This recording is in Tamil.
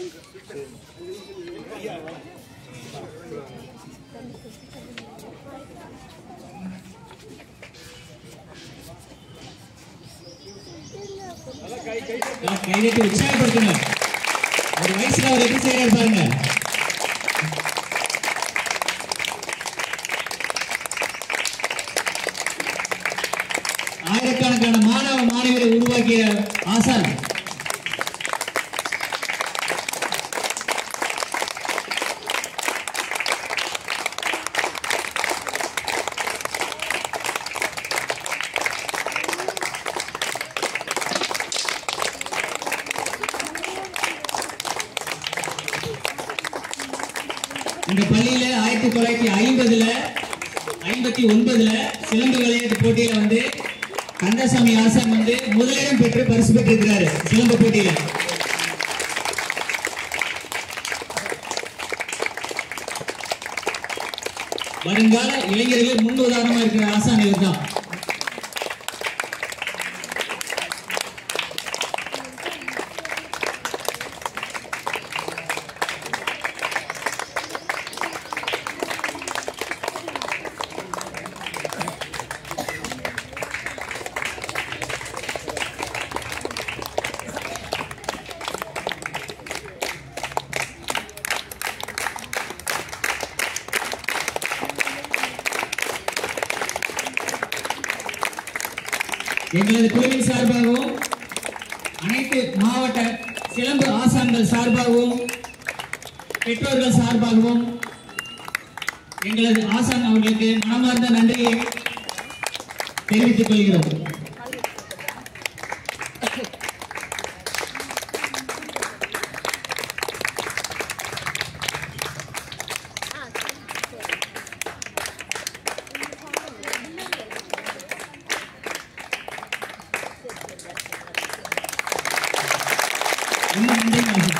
எல்லாம் கைதட்டி உற்சாகப்படுத்துங்க ஒரு வயசுல அவர் எப்படி செய்யறாரு பாருங்க ஆயிரக்கணக்கான மாணவ மாணவியரை உருவாக்கிய ஆசான் இந்த பள்ளியில ஆயிரத்தி தொள்ளாயிரத்தி ஐம்பதுல ஐம்பத்தி ஒன்பதுல சிலம்பு விளையாட்டு போட்டியில வந்து கந்தசாமி ஆசான் வந்து முதலிடம் பெற்று பரிசு பெற்றிருக்கிறாரு சிலம்பு போட்டியில வருங்கால இளைஞர்கள் முன் உதாரணமா இருக்கிற ஆசான் இவர்தான் எங்களது குழுவின் சார்பாகவும் அனைத்து மாவட்ட சிலம்பு ஆசான்கள் சார்பாகவும் பெற்றோர்கள் சார்பாகவும் எங்களது ஆசான் அவர்களுக்கு மனமார்ந்த நன்றியை தெரிவித்துக் கொள்கிறோம் ரொம்ப நன்றி ஆசான்.